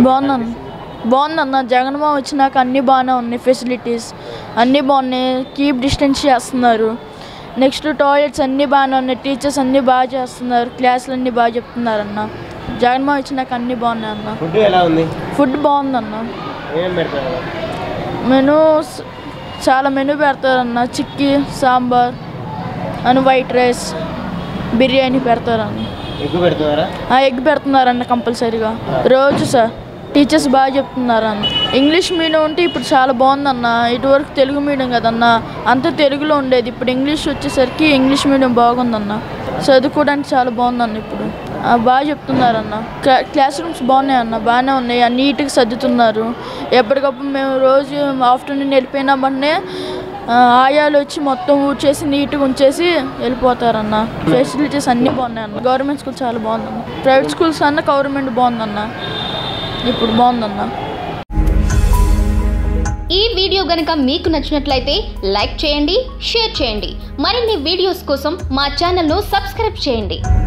బాగున్నాను బాగుందన్న జగన్మోహన్ వచ్చినాక అన్నీ బాగానే ఉన్నాయి ఫెసిలిటీస్ అన్నీ బాగున్నాయి కీప్ డిస్టెన్స్ చేస్తున్నారు నెక్స్ట్ టాయిలెట్స్ అన్నీ బాగానే ఉన్నాయి టీచర్స్ అన్నీ బాగా చేస్తున్నారు క్లాసులు అన్నీ బాగా చెప్తున్నారు అన్న జగన్మోహన్ వచ్చినాక అన్నీ బాగున్నాయి అన్న ఫుడ్ ఎలా ఉంది ఫుడ్ బాగుందన్న ఏం పెడతారు మెనూ స్- చాలా మెనూ పెడతారన్న చిక్కీ సాంబార్ అని వైట్ రైస్ బిర్యానీ పెడతారన్న ఎక్కువ పెడుతున్నారా ఆ ఎగ్ పెడుతున్నారన్న కంపల్సరీగా రోజు సార్ టీచర్స్ బాగా చెప్తున్నారన్న ఇంగ్లీష్ మీడియం ఉంటే ఇప్పుడు చాలా బాగుందన్న ఇటువరకు తెలుగు మీడియం కదన్న అంతా తెలుగులో ఉండేది ఇప్పుడు ఇంగ్లీష్ వచ్చేసరికి ఇంగ్లీష్ మీడియం బాగుందన్న చదువుకోవడానికి చాలా బాగుందన్న ఇప్పుడు ఆ, బాగా చెప్తున్నారన్న క్లా- క్లాస్ రూమ్స్ బాగున్నాయి అన్న బాగానే ఉన్నాయి ఆ నీట్గా సర్దుతున్నారు ఎప్పటికప్పుడు మేము రోజు ఆఫ్టర్నూన్ వెళ్ళిపోయినామంటే ఆ, ఆయాలు వచ్చి మొత్తం ఊడ్చేసి నీట్గా ఉంచేసి వెళ్ళిపోతారన్న ఫెసిలిటీస్ అన్నీ బాగున్నాయి అన్న గవర్నమెంట్ స్కూల్ చాలా బాగుందన్న ప్రైవేట్ స్కూల్స్ అన్న గవర్నమెంట్ బాగుందన్న ఇప్పుడు బాగుందన్న ఈ వీడియో గనుక మీకు నచ్చినట్లయితే లైక్ చేయండి షేర్ చేయండి మరిన్ని వీడియోస్ కోసం మా ఛానల్ను సబ్స్క్రైబ్ చేయండి